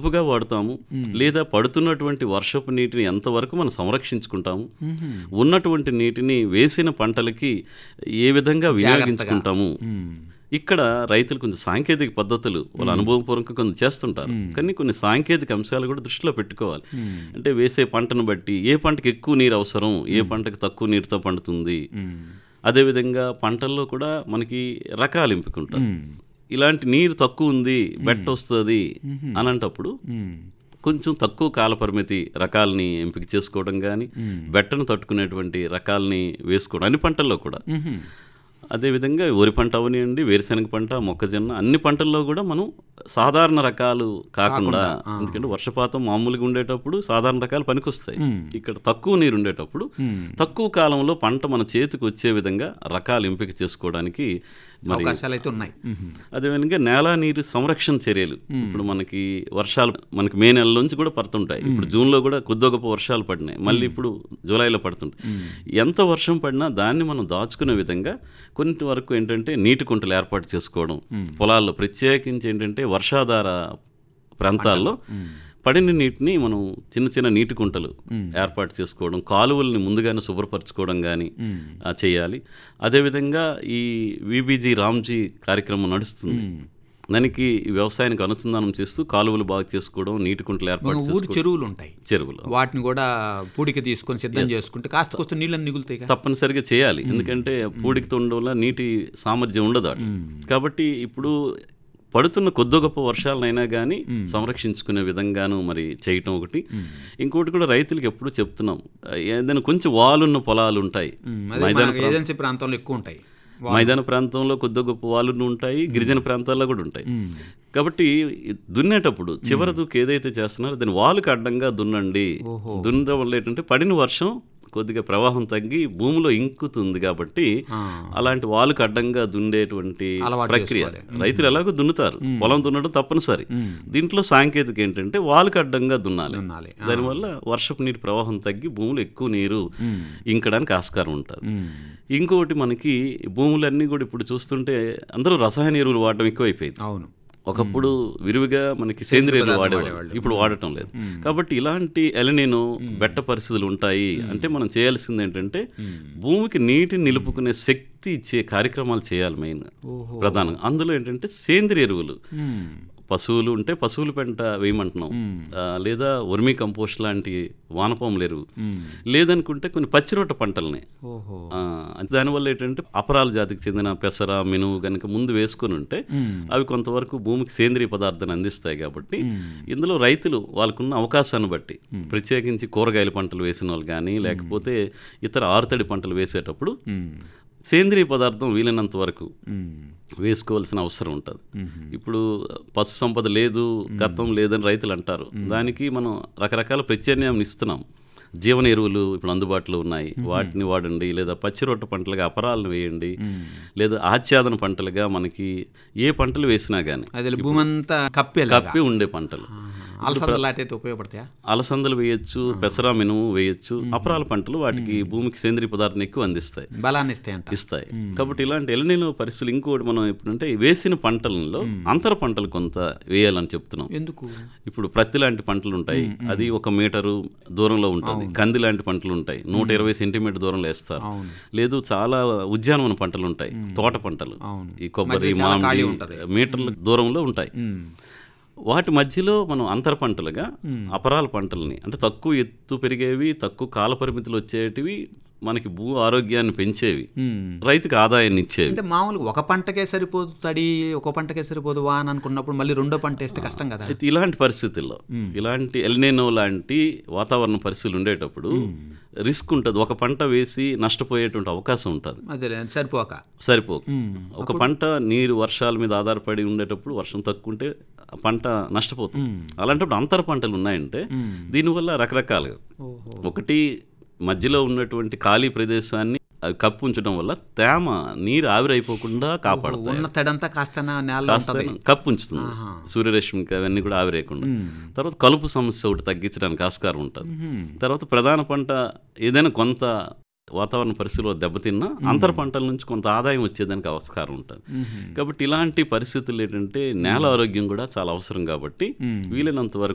పొదుపుగా వాడుతాము లేదా పడుతున్నటువంటి వర్షపు నీటిని ఎంతవరకు మనం సంరక్షించుకుంటాము ఉన్నటువంటి నీటిని వేసిన పంటలకి ఏ విధంగా వినియోగించుకుంటాము ఇక్కడ రైతులు కొంచెం సాంకేతిక పద్ధతులు వాళ్ళ అనుభవపూర్వకంగా కొంచెం చేస్తుంటారు కానీ కొన్ని సాంకేతిక అంశాలు కూడా దృష్టిలో పెట్టుకోవాలి అంటే వేసే పంటను బట్టి ఏ పంటకి ఎక్కువ నీరు అవసరం ఏ పంటకి తక్కువ నీరుతో పండుతుంది అదేవిధంగా పంటల్లో కూడా మనకి రకాలు ఎంపికంటారు ఇలాంటి నీరు తక్కువ ఉంది బెట్ట వస్తుంది అనంటప్పుడు కొంచెం తక్కువ కాల పరిమితి రకాలని ఎంపిక చేసుకోవడం కానీ బెట్టను తట్టుకునేటువంటి రకాలని వేసుకోవడం అన్ని పంటల్లో కూడా అదేవిధంగా వరి పంట అవనివ్వండి వేరుశనగ పంట మొక్కజొన్న అన్ని పంటల్లో కూడా మనం సాధారణ రకాలు కాకుండా ఎందుకంటే వర్షపాతం మామూలుగా ఉండేటప్పుడు సాధారణ రకాలు పనికొస్తాయి ఇక్కడ తక్కువ నీరు ఉండేటప్పుడు తక్కువ కాలంలో పంట మన చేతికి వచ్చే విధంగా రకాలు ఎంపిక చేసుకోవడానికి మరి అవకాశాలు అయితే ఉన్నాయి అదేవిధంగా నేల నీరు సంరక్షణ చర్యలు ఇప్పుడు మనకి వర్షాలు మనకి మే నెల నుంచి కూడా పడుతుంటాయి ఇప్పుడు జూన్లో కూడా కొద్ది గొప్ప వర్షాలు పడినాయి మళ్ళీ ఇప్పుడు జూలైలో పడుతుంటాయి ఎంత వర్షం పడినా దాన్ని మనం దాచుకునే విధంగా కొన్ని వరకు ఏంటంటే నీటి కుంటలు ఏర్పాటు చేసుకోవడం పొలాల్లో ప్రత్యేకించి ఏంటంటే వర్షాధార ప్రాంతాల్లో పడిన నీటిని మనం చిన్న చిన్న నీటి కుంటలు ఏర్పాటు చేసుకోవడం కాలువల్ని ముందుగానే శుభ్రపరచుకోవడం కానీ చేయాలి అదేవిధంగా ఈ విబీజీ రామ్జీ కార్యక్రమం నడుస్తుంది దానికి ఈ వ్యవసాయానికి అనుసంధానం చేస్తూ కాలువలు బాగా చేసుకోవడం నీటి కుంటలు ఏర్పాటు ఊరి చేసుకోవడం చెరువులు ఉంటాయి చెరువులు వాటిని కూడా పూడిక తీసుకొని సిద్ధం చేసుకుంటే కాస్త కొస్త నీళ్ళని మిగులుతాయి కదా తప్పనిసరిగా చేయాలి ఎందుకంటే పూడికతో ఉండడం వల్ల నీటి సామర్థ్యం ఉండదు అటు కాబట్టి ఇప్పుడు పడుతున్న కొద్ది గొప్ప వర్షాలనైనా కానీ సంరక్షించుకునే విధంగాను మరి చేయటం ఒకటి ఇంకోటి కూడా రైతులకు ఎప్పుడు చెప్తున్నాం ఏదైనా కొంచెం వాలున్న పొలాలు ఉంటాయి అదే మైదాన మన ఏజెన్సీ ప్రాంతంలో ఎక్కువ ఉంటాయి మైదాన ప్రాంతంలో కొద్ది గొప్ప వాలును ఉంటాయి గిరిజన ప్రాంతాల్లో కూడా ఉంటాయి కాబట్టి దున్నేటప్పుడు చివరి దుక్కు ఏదైతే చేస్తున్నారో దాని వాలుకి అడ్డంగా దున్నండి దున్నడం వల్ల ఏంటంటే పడిన వర్షం కొద్దిగా ప్రవాహం తగ్గి భూమిలో ఇంకుతుంది కాబట్టి అలాంటి వాలుకి అడ్డంగా దున్నేటువంటి అలవాటు ప్రక్రియ రైతులు ఎలాగో దున్నుతారు పొలం దున్నడం తప్పనిసరి దీంట్లో సాంకేతిక ఏంటంటే వాలుకి అడ్డంగా దున్నాలి దున్నాలి. దానివల్ల వర్షపు నీటి ప్రవాహం తగ్గి భూమిలో ఎక్కువ నీరు ఇంకడానికి ఆస్కారం ఉంటుంది ఇంకొకటి మనకి భూములన్నీ కూడా ఇప్పుడు చూస్తుంటే అందరూ రసాయన ఎరువులు వాడడం ఎక్కువైపోయింది అవును ఒకప్పుడు విరివిగా మనకి సేంద్రియ ఎరువులు వాడేవాళ్ళు ఇప్పుడు వాడటం లేదు కాబట్టి ఇలాంటి ఎలనీను బెట్ట పరిస్థితులు ఉంటాయి అంటే మనం చేయాల్సింది ఏంటంటే భూమికి నీటిని నిలుపుకునే శక్తి ఇచ్చే కార్యక్రమాలు చేయాలి మెయిన్ ప్రధానంగా అందులో ఏంటంటే సేంద్రియ ఎరువులు పశువులు ఉంటే పశువుల పెంట వేయమంటున్నాం ఆ, లేదా వర్మీ కంపోస్ట్ లాంటి వానపాముల ఎరువు లేదనుకుంటే కొన్ని పచ్చిరొట్ట పంటల్ని ఓహో ఆ, అంటే దానివల్ల ఏంటంటే అపరాల జాతికి చెందిన పెసర మినువు కనుక ముందు వేసుకుని ఉంటే అవి కొంతవరకు భూమికి సేంద్రియ పదార్థాన్ని అందిస్తాయి కాబట్టి ఇందులో రైతులు వాళ్ళకున్న అవకాశాన్ని బట్టి ప్రత్యేకించి కూరగాయల పంటలు వేసిన వాళ్ళు కానీ లేకపోతే ఇతర ఆరుతడి పంటలు వేసేటప్పుడు సేంద్రియ పదార్థం వీలైనంత వరకు వేసుకోవాల్సిన అవసరం ఉంటుంది ఇప్పుడు పశు సంపద లేదు గతం లేదని రైతులు అంటారు దానికి మనం రకరకాల ప్రత్యామ్నాయం ఇస్తున్నాం జీవన ఎరువులు ఇప్పుడు అందుబాటులో ఉన్నాయి వాటిని వాడండి లేదా పచ్చి రొట్ట పంటలుగా అపరాలను వేయండి లేదా ఆచ్ఛాదన పంటలుగా మనకి ఏ పంటలు వేసినా కానీ అదే భూమి అంతా కప్పే కప్పి ఉండే పంటలు అలసంద లాంటి ఉపయోగపడతాయా అలసందలు వేయొచ్చు పెసర మినుము వేయొచ్చు అపరాల పంటలు వాటికి భూమికి సేంద్రియ పదార్థం ఎక్కువ అందిస్తాయి బలాన్ని ఇస్తాయి అంట ఇస్తాయి కాబట్టి ఇలాంటి ఎలనీలో పరిస్థితులు ఇంకోటి మనం ఎప్పుడంటే వేసిన పంటలలో అంతర పంటలు కొంత వేయాలని చెప్తున్నాం ఎందుకు ఇప్పుడు ప్రత్తి లాంటి పంటలు ఉంటాయి అది ఒక మీటరు దూరంలో ఉంటుంది కంది లాంటి పంటలు ఉంటాయి నూట ఇరవై సెంటీమీటర్ దూరంలో వేస్తారు అవును. లేదు చాలా ఉద్యానవన పంటలు ఉంటాయి తోట పంటలు అవును. ఈ కొబ్బరి చాలా ఖాళీ మామిడి ఉంటది. మీటర్ల దూరంలో ఉంటాయి ఉమ్. వాటి మధ్యలో మనం అంతర పంటలుగా అపరాల పంటల్ని అంటే తక్కువ ఎత్తు పెరిగేవి తక్కువ కాల పరిమితులు వచ్చేటివి మనకి భూ ఆరోగ్యాన్ని పెంచేవి ఉమ్. రైతుకి ఆదాయాన్ని ఇచ్చేవి అంటే మామూలుగా ఒక పంటకే సరిపోదు తడి ఒక పంటకే సరిపోదు వాన్ అనుకున్నప్పుడు మళ్ళీ రెండో పంట వేస్తే కష్టం కదా అయితే ఇలాంటి పరిస్థితుల్లో ఇలాంటి ఎల్నేనో లాంటి వాతావరణ పరిస్థితులు ఉండేటప్పుడు రిస్క్ ఉంటుంది ఒక పంట వేసి నష్టపోయేటువంటి అవకాశం ఉంటుంది అదే సరిపోక సరిపోక ఒక పంట నీరు వర్షాల మీద ఆధారపడి ఉండేటప్పుడు వర్షం తక్కువ ఉంటే ఆ పంట నష్టపోతుంది అలాంటప్పుడు అంతర పంటలు ఉన్నాయంటే దీనివల్ల రకరకాలుగా ఓహో ఒకటి మధ్యలో ఉన్నటువంటి ఖాళీ ప్రదేశాన్ని అవి కప్పు ఉంచడం వల్ల తేమ నీరు ఆవిరైపోకుండా కాపాడుతాయి ఉన్న తడంతా కాస్త నేల కాస్త కప్పు ఉంచుతుంది సూర్యరశ్మికి అవన్నీ కూడా ఆవిరేయకుండా తర్వాత కలుపు సమస్య ఒకటి తగ్గించడానికి ఆస్కారం ఉంటుంది తర్వాత ప్రధాన పంట ఏదైనా కొంత వాతావరణ పరిస్థితుల్లో దెబ్బతిన్నా అంతర పంటల నుంచి కొంత ఆదాయం వచ్చేదానికి ఆస్కారం ఉంటుంది కాబట్టి ఇలాంటి పరిస్థితులు ఏంటంటే నేల ఆరోగ్యం కూడా చాలా అవసరం కాబట్టి వీలైనంత వరకు